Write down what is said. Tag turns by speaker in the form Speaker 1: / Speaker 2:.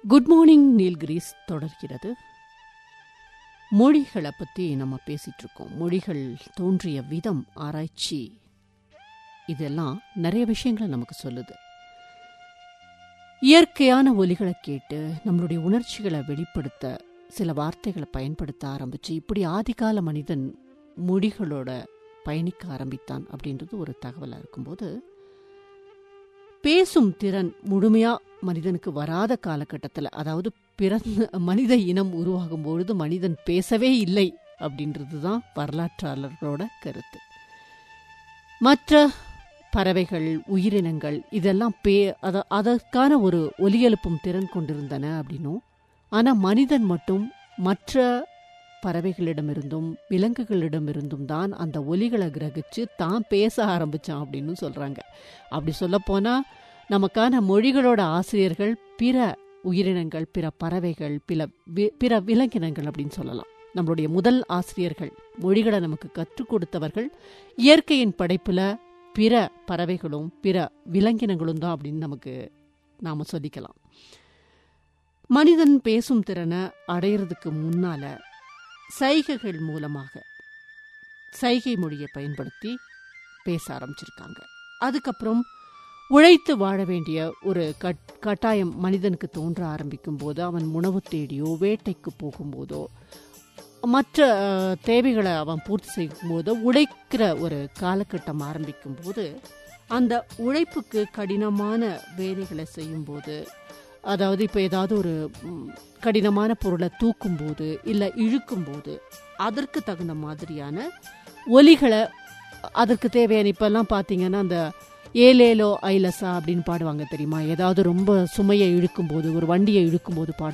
Speaker 1: good morning Nilgiris தொடர்கிறது மொழிகளை பற்றி நம்ம பேசிட்டு இருக்கோம் மொழிகள் தோன்றிய விதம் ஆராய்ச்சி இதெல்லாம் நிறைய விஷயங்களை நமக்கு சொல்லுது இயற்கையான ஒலிகளை கேட்டு நம்மளுடைய உணர்ச்சிகளை வெளிப்படுத்த சில வார்த்தைகளை பயன்படுத்த ஆரம்பிச்சு இப்படி ஆதிகால மனிதன் மொழிகளோட பயணிக்க ஆரம்பித்தான் அப்படின்றது ஒரு தகவலாக இருக்கும்போது பேசும் திறன் முழுமையா மனிதனுக்கு வராத காலகட்டத்தில் அதாவது பிறந்த மனித இனம் உருவாகும் பொழுது மனிதன் பேசவே இல்லை அப்படின்றது தான் வரலாற்றாளர்களோட கருத்து மற்ற பறவைகள் உயிரினங்கள் இதெல்லாம் பே அத அதற்கான ஒரு ஒலி எழுப்பும் திறன் கொண்டிருந்தன அப்படின்னும் ஆனால் மனிதன் மட்டும் மற்ற பறவைகளிடமிருந்தும் விலங்குகளிடமிருந்தும் தான் அந்த ஒலிகளை கிரகிச்சு தான் பேச ஆரம்பிச்சான் அப்படின்னு சொல்றாங்க அப்படி சொல்ல நமக்கான மொழிகளோட ஆசிரியர்கள் பிற உயிரினங்கள் பிற பறவைகள் பிற வி- பிற விலங்கினங்கள் அப்படின்னு சொல்லலாம் நம்மளுடைய முதல் ஆசிரியர்கள் மொழிகளை நமக்கு கற்றுக் கொடுத்தவர்கள் இயற்கையின் படைப்புல பிற பறவைகளும் பிற விலங்கினங்களும் தான் அப்படின்னு நமக்கு நாம சொல்லிக்கலாம் மனிதன் பேசும் திறனை அடையிறதுக்கு முன்னால சைகைகள் மூலமாக சைகை மொழியை பயன்படுத்தி பேச ஆரம்பிச்சிருக்காங்க அதுக்கப்புறம் உழைத்து வாழ வேண்டிய ஒரு கட் கட்டாயம் மனிதனுக்கு தோன்ற ஆரம்பிக்கும் போது அவன் உணவு தேடியோ வேட்டைக்கு போகும்போதோ மற்ற அஹ், தேவைகளை அவன் பூர்த்தி செய்யும் போதோ உழைக்கிற ஒரு காலகட்டம் ஆரம்பிக்கும் போது அந்த உழைப்புக்கு கடினமான வேலைகளை செய்யும்போது அதாவது இப்போ ஏதாவது ஒரு ம், கடினமான பொருளை தூக்கும்போது இல்லை இழுக்கும்போது அதற்கு தகுந்த மாதிரியான ஒலிகளை அதற்கு தேவையான இப்பெல்லாம் பார்த்தீங்கன்னா அந்த ஏலேலோ ஐலசா அப்படின்னு பாடுவாங்க தெரியுமா ஏதாவது ரொம்ப சுமையை இழுக்கும்போது ஒரு வண்டியை இழுக்கும்போது பாடு